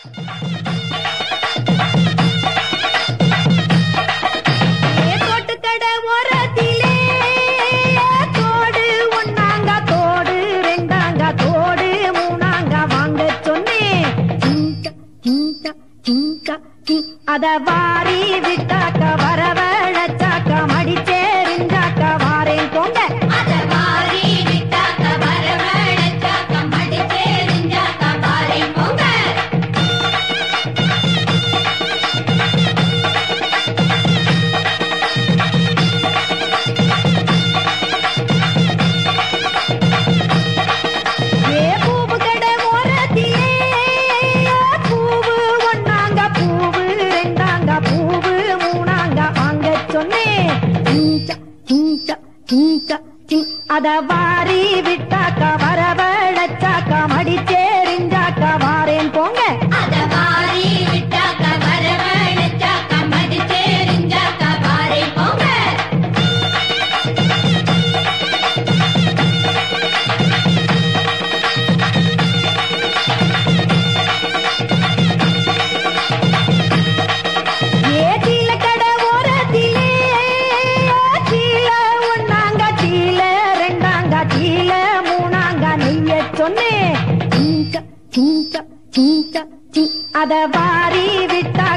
தோட்டுக்கடை ஓரத்திலே தோடு ஒண்ணாங்க தோடு ரெண்டாங்க தோடு மூணாங்க வாங்க சொன்னேன் சிங்க சிங்க சிங்க சிங் அத வாரி விட்டாக்க வரவழைச்சாக்க மடிச்சேரிஞ்சாக்க வாரேன் போங்க அத வாரி விட்டாக்க வரவழைச்சாக்க மடிச்சேரிஞ்சாக்க வாரை போங்க ஏ பூவு கடை ஓரத்திலே பூவு ஒண்ணாங்க பூவு ரெண்டாங்க பூவு மூணாங்க வாங்க சொன்னேன் சிங்க சிங்க சிங்க சிங் அத வாரி விட்டாக்க வரவழைச்சாக்க மடிச்சேரிஞ்சாக்க வாரேன் போங்க அத வாரி விட்டாக்க வரவழைச்சாக்க மடிச்சேரிஞ்சாக்க வாரை போங்க ஏதில கடை ஓரத்திலே கீழ ஒண்ணாங்க கீழ ரெண்டாங்க கீழ மூணாங்க நெய்ய சொன்னேன் சிங்க சிங்க சிங்க சிங் அத வாரி விட்டா